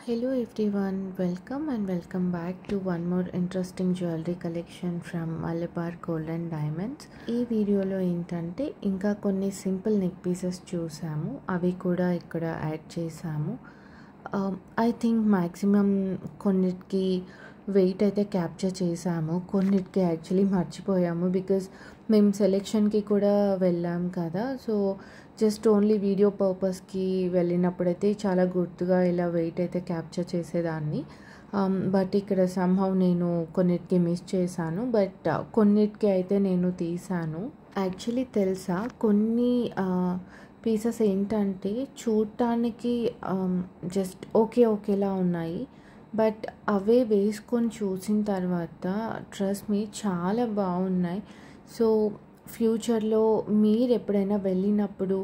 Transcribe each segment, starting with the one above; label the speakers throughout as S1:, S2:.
S1: Hello everyone, welcome and welcome back to one more interesting jewelry collection from Malabar Gold and Diamonds. ఈ వీడియోలో ఏంటంటే ఇంకా కొన్ని simple neck pieces చూసాము అవి కూడా ఇక్కడ యాడ్ చేసాము ఐ థింక్ మ్యాక్సిమం కొన్నిటికి వెయిట్ అయితే క్యాప్చర్ చేసాము కొన్నిటికి యాక్చువల్లీ మర్చిపోయాము బికాజ్ మేము సెలెక్షన్కి కూడా వెళ్ళాం కదా సో జస్ట్ ఓన్లీ వీడియో పర్పస్కి వెళ్ళినప్పుడైతే చాలా గుర్తుగా ఇలా వెయిట్ అయితే క్యాప్చర్ చేసేదాన్ని బట్ ఇక్కడ సంహవ్ నేను కొన్నిటికి మిస్ చేశాను బట్ కొన్నిటికి అయితే నేను తీసాను యాక్చువల్లీ తెలుసా కొన్ని పీసెస్ ఏంటంటే చూడటానికి జస్ట్ ఓకే ఓకేలా ఉన్నాయి బట్ అవే వేసుకొని చూసిన తర్వాత ట్రస్ట్ మీ చాలా బాగున్నాయి సో ఫ్యూచర్లో మీరు ఎప్పుడైనా వెళ్ళినప్పుడు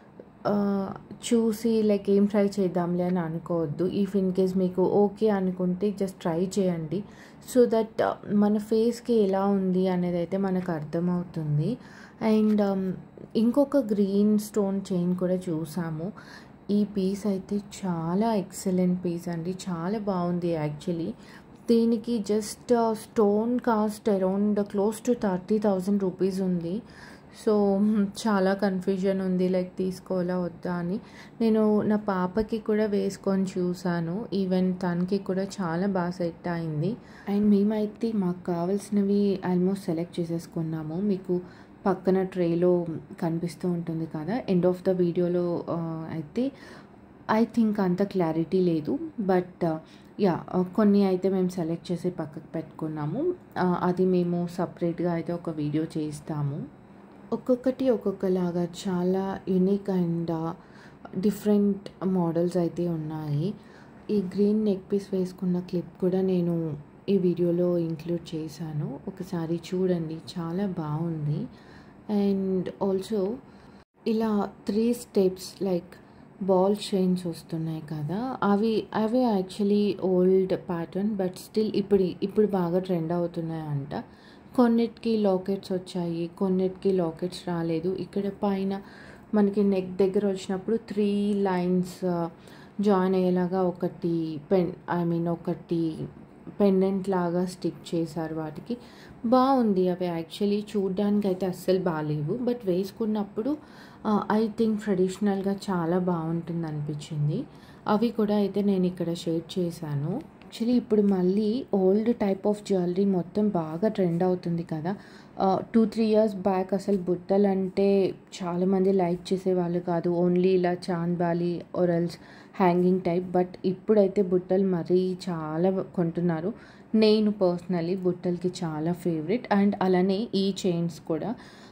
S1: చూసి లైక్ ఏం ట్రై చేద్దాంలే అని అనుకోవద్దు ఇఫ్ ఇన్ కేస్ మీకు ఓకే అనుకుంటే జస్ట్ ట్రై చేయండి సో దట్ మన ఫేస్కి ఎలా ఉంది అనేది అయితే మనకు అర్థమవుతుంది అండ్ ఇంకొక గ్రీన్ స్టోన్ చైన్ కూడా చూసాము ఈ పీస్ అయితే చాలా ఎక్సలెంట్ పీస్ అండి చాలా బాగుంది యాక్చువల్లీ దీనికి just stone cost around close to thirty thousand rupees ఉంది సో చాలా కన్ఫ్యూజన్ ఉంది లైక్ తీసుకోవాలా వద్దా అని నేను నా పాపకి కూడా వేసుకొని చూసాను ఈవెన్ తనకి కూడా చాలా బాగా సెట్ అయింది అండ్ మేమైతే మాకు కావాల్సినవి ఆల్మోస్ట్ సెలెక్ట్ చేసేసుకున్నాము మీకు పక్కన ట్రేలో కనిపిస్తూ ఉంటుంది కదా ఎండ్ ఆఫ్ ద వీడియోలో అయితే ఐ థింక్ అంత క్లారిటీ లేదు బట్ యా కొన్ని అయితే మేము సెలెక్ట్ చేసి పక్కకు పెట్టుకున్నాము అది మేము సపరేట్గా అయితే ఒక వీడియో చేస్తాము ఒక్కొక్కటి ఒక్కొక్కలాగా చాలా యునిక్ అండ్ డిఫరెంట్ మోడల్స్ అయితే ఉన్నాయి ఈ గ్రీన్ నెక్ పీస్ వేసుకున్న క్లిప్ కూడా నేను ఈ వీడియోలో ఇంక్లూడ్ చేశాను ఒకసారి చూడండి చాలా బాగుంది అండ్ ఆల్సో ఇలా three steps like ball chains వస్తున్నాయి కదా అవి అవి actually old pattern but still ఇప్పుడు ఇప్పుడు బాగా ట్రెండ్ అవుతున్నాయి అంట కొన్నిటికి లాకెట్స్ వచ్చాయి కొన్నిటికి లాకెట్స్ రాలేదు ఇక్కడ పైన మనకి నెక్ దగ్గర వచ్చినప్పుడు త్రీ లైన్స్ జాయిన్ అయ్యేలాగా ఒకటి పెన్ ఐ మీన్ ఒకటి పెండెంట్ లాగా స్టిక్ చేశారు వాటికి బాగుంది అవి యాక్చువల్లీ చూడ్డానికి అయితే అస్సలు బాగాలేవు బట్ వేసుకున్నప్పుడు ఐ థింక్ ట్రెడిషనల్గా చాలా బాగుంటుంది అనిపించింది అవి కూడా అయితే నేను ఇక్కడ షేర్ చేశాను యాక్చువల్లీ ఇప్పుడు మళ్ళీ ఓల్డ్ టైప్ ఆఫ్ జ్యువెలరీ మొత్తం బాగా ట్రెండ్ అవుతుంది కదా టూ త్రీ ఇయర్స్ బ్యాక్ అసలు బుట్టలు అంటే చాలామంది లైక్ చేసేవాళ్ళు కాదు ఓన్లీ ఇలా చాంద్ బాలి ఒరల్స్ హ్యాంగింగ్ టైప్ బట్ ఇప్పుడైతే బుట్టలు మరీ చాలా కొంటున్నారు నేను పర్సనలీ బుట్టలకి చాలా ఫేవరెట్ అండ్ అలానే ఈ చైన్స్ కూడా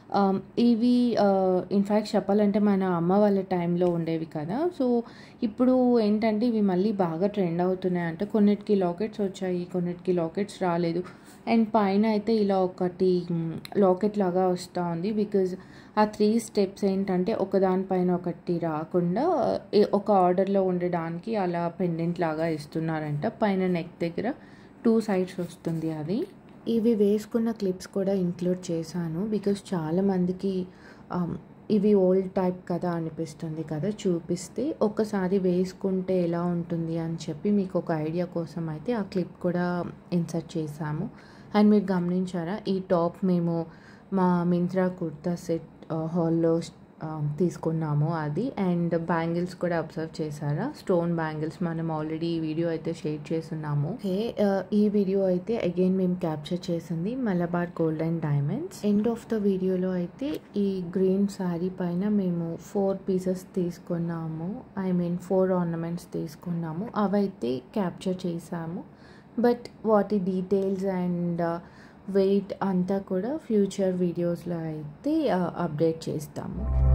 S1: ఇవి ఇన్ఫ్యాక్ట్ చెప్పాలంటే మన అమ్మ వాళ్ళ టైంలో ఉండేవి కదా సో ఇప్పుడు ఏంటంటే ఇవి మళ్ళీ బాగా ట్రెండ్ అవుతున్నాయి అంటే కొన్నిటికి లాకెట్స్ వచ్చాయి కొన్నిటికి లాకెట్స్ రాలేదు అండ్ పైన అయితే ఇలా ఒకటి లాకెట్ లాగా వస్తూ ఉంది బికాజ్ ఆ త్రీ స్టెప్స్ ఏంటంటే ఒకదానిపైన ఒకటి రాకుండా ఒక ఆర్డర్లో ఉండడానికి అలా పెండెంట్ లాగా ఇస్తున్నారంట పైన నెక్ దగ్గర టూ సైడ్స్ వస్తుంది అది ఇవి వేసుకున్న క్లిప్స్ కూడా ఇంక్లూడ్ చేశాను బికాస్ చాలామందికి ఇవి ఓల్డ్ టైప్ కదా అనిపిస్తుంది కదా చూపిస్తే ఒక్కసారి వేసుకుంటే ఎలా ఉంటుంది అని చెప్పి మీకు ఒక ఐడియా కోసం అయితే ఆ క్లిప్ కూడా ఇన్సర్ట్ చేశాము అండ్ మీరు గమనించారా ఈ టాప్ మేము మా మింత్రా కుర్తా సెట్ హాల్లో తీసుకున్నాము అది అండ్ బ్యాంగిల్స్ కూడా అబ్జర్వ్ చేశారా స్టోన్ బ్యాంగిల్స్ మనం ఆల్రెడీ ఈ వీడియో అయితే షేర్ చేస్తున్నాము హే ఈ వీడియో అయితే అగైన్ మేము క్యాప్చర్ చేసింది Malabar gold and diamonds end of the వీడియోలో అయితే ఈ గ్రీన్ శారీ పైన మేము ఫోర్ పీసెస్ తీసుకున్నాము ఐ మీన్ ఫోర్ ఆర్నమెంట్స్ తీసుకున్నాము అవైతే క్యాప్చర్ చేసాము బట్ వాటి డీటెయిల్స్ అండ్ వెయిట్ అంతా కూడా ఫ్యూచర్ వీడియోస్లో అయితే అప్డేట్ చేస్తాము